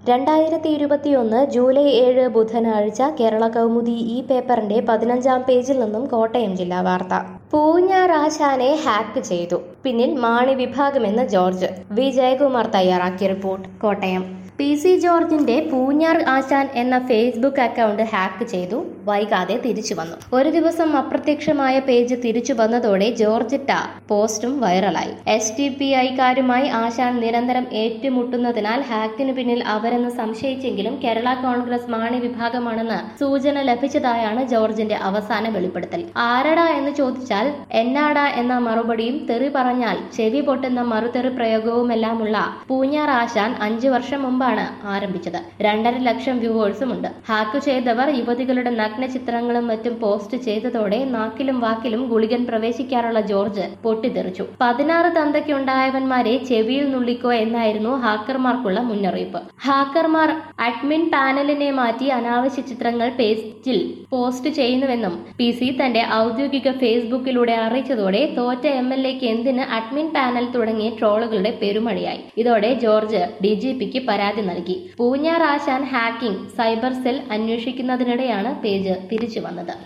രണ്ടായിരത്തി ഇരുപത്തിയൊന്ന് ജൂലൈ ഏഴ് ബുധനാഴ്ച കേരള കൗമുദി ഈ പേപ്പറിന്റെ പതിനഞ്ചാം പേജിൽ നിന്നും കോട്ടയം ജില്ലാ വാർത്ത പൂഞ്ഞാർ ആശാനെ ഹാക്ക് ചെയ്തു പിന്നിൽ മാണി വിഭാഗമെന്ന് ജോർജ് വി ജയകുമാർ തയ്യാറാക്കിയ റിപ്പോർട്ട് കോട്ടയം പി സി ജോർജിന്റെ പൂഞ്ഞാർ ആശാൻ എന്ന ഫേസ്ബുക്ക് അക്കൗണ്ട് ഹാക്ക് ചെയ്തു വൈകാതെ തിരിച്ചു വന്നു ഒരു ദിവസം അപ്രത്യക്ഷമായ പേജ് തിരിച്ചു വന്നതോടെ ജോർജിട്ട പോസ്റ്റും വൈറലായി എസ് ടി പി ഐക്കാരുമായി ആശാൻ നിരന്തരം ഏറ്റുമുട്ടുന്നതിനാൽ ഹാക്കിന് പിന്നിൽ അവരെന്ന് സംശയിച്ചെങ്കിലും കേരള കോൺഗ്രസ് മാണി വിഭാഗമാണെന്ന് സൂചന ലഭിച്ചതായാണ് ജോർജിന്റെ അവസാന വെളിപ്പെടുത്തൽ ആരടാ എന്ന് ചോദിച്ചാൽ എന്നാടാ എന്ന മറുപടിയും തെറി പറഞ്ഞാൽ ചെവി പൊട്ടുന്ന മറുതെറി പ്രയോഗവുമെല്ലാമുള്ള പൂഞ്ഞാർ ആശാൻ അഞ്ചു വർഷം മുമ്പാണ് ആരംഭിച്ചത് രണ്ടര ലക്ഷം വ്യൂവേഴ്സും ഉണ്ട് ഹാക്ക് ചെയ്തവർ യുവതികളുടെ നഗ്ന ചിത്രങ്ങളും മറ്റും പോസ്റ്റ് ചെയ്തതോടെ നാക്കിലും വാക്കിലും ഗുളികൻ പ്രവേശിക്കാറുള്ള ജോർജ് പൊട്ടിത്തെറിച്ചു പതിനാറ് തന്തയ്ക്കുണ്ടായവന്മാരെ ചെവിയിൽ നുള്ളിക്കോ എന്നായിരുന്നു ഹാക്കർമാർക്കുള്ള മുന്നറിയിപ്പ് ഹാക്കർമാർ അഡ്മിൻ പാനലിനെ മാറ്റി അനാവശ്യ ചിത്രങ്ങൾ പേജിൽ പോസ്റ്റ് ചെയ്യുന്നുവെന്നും പി സി തന്റെ ഔദ്യോഗിക ഫേസ്ബുക്കിലൂടെ അറിയിച്ചതോടെ തോറ്റ എം എൽ എക്ക് എന്തിന് അഡ്മിൻ പാനൽ തുടങ്ങിയ ട്രോളുകളുടെ പെരുമഴയായി ഇതോടെ ജോർജ് ഡി ജി പിക്ക് പരാതി നൽകി പൂഞ്ഞാർ ആശാൻ ഹാക്കിംഗ് സൈബർ സെൽ അന്വേഷിക്കുന്നതിനിടെയാണ് പേജ് തിരിച്ചു വന്നത്